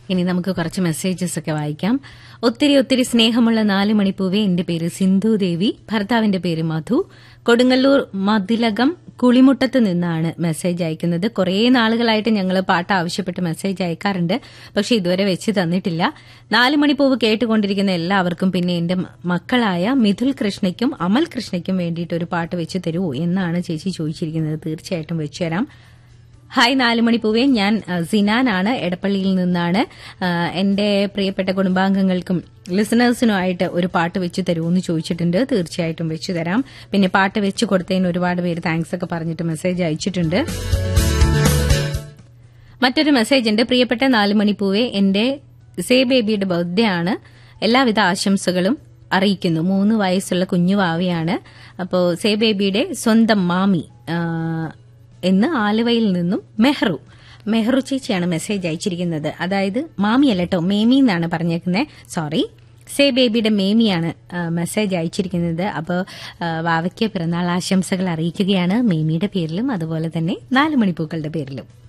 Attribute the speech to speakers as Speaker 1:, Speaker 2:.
Speaker 1: ഇനി നമുക്ക് കുറച്ച് മെസ്സേജസ് ഒക്കെ വായിക്കാം ഒത്തിരി ഒത്തിരി സ്നേഹമുള്ള നാല് മണിപ്പൂവെ എന്റെ പേര് സിന്ധു ദേവി ഭർത്താവിന്റെ പേര് മധു കൊടുങ്ങല്ലൂർ മതിലകം കുളിമുട്ടത്ത് നിന്നാണ് മെസ്സേജ് അയക്കുന്നത് കുറേ നാളുകളായിട്ട് ഞങ്ങൾ പാട്ട് ആവശ്യപ്പെട്ട് മെസ്സേജ് അയക്കാറുണ്ട് പക്ഷെ ഇതുവരെ വെച്ച് തന്നിട്ടില്ല നാല് മണിപ്പൂവ് കേട്ടുകൊണ്ടിരിക്കുന്ന എല്ലാവർക്കും പിന്നെ എന്റെ മക്കളായ മിഥുൽ കൃഷ്ണയ്ക്കും അമൽ കൃഷ്ണയ്ക്കും വേണ്ടിയിട്ട് ഒരു പാട്ട് വെച്ച് തരുമോ എന്നാണ് ചേച്ചി ചോദിച്ചിരിക്കുന്നത് തീർച്ചയായിട്ടും വെച്ചു തരാം ഹായ് നാലുമണി പൂവേ ഞാൻ അഹ്, സിനാനാണ് എടപ്പള്ളിയിൽ നിന്നാണ് അഹ്, എന്റെ പ്രിയപ്പെട്ട കുടുംബാംഗങ്ങൾക്കും ലിസണേഴ്സിനുമായിട്ട് ഒരു പാട്ട് വെച്ച് തരുമെന്ന് ചോദിച്ചിട്ടുണ്ട് തീർച്ചയായിട്ടും വെച്ചു തരാം പിന്നെ പാട്ട് വെച്ച് കൊടുത്തതിന് ഒരുപാട് പേര് താങ്ക്സ് ഒക്കെ പറഞ്ഞിട്ട് മെസ്സേജ് അയച്ചിട്ടുണ്ട് മറ്റൊരു മെസ്സേജ് ഉണ്ട് പ്രിയപ്പെട്ട നാലുമണി പൂവേ എന്റെ സേ ബേബിയുടെ ബർത്ത്ഡേ ആണ് എല്ലാവിധ ആശംസകളും അറിയിക്കുന്നു മൂന്ന് വയസ്സുള്ള കുഞ്ഞു വാവയാണ് അപ്പോൾ സേ ബേബിയുടെ സ്വന്തം മാമി ആ, എന്ന് ആലുവയിൽ നിന്നും മെഹ്റു മെഹ്റു ചേച്ചിയാണ് മെസ്സേജ് അയച്ചിരിക്കുന്നത് അതായത് മാമിയല്ല കേട്ടോ മേമി എന്നാണ് പറഞ്ഞേക്കുന്നത് സോറി സേ ബേബിയുടെ മേമിയാണ് ആ, മെസ്സേജ് അയച്ചിരിക്കുന്നത് അപ്പോൾ വാവയ്ക്ക് പിറന്നാൾ ആശംസകൾ അറിയിക്കുകയാണ് മേമിയുടെ പേരിലും അതുപോലെ തന്നെ നാല് മണിപ്പൂക്കളുടെ പേരിലും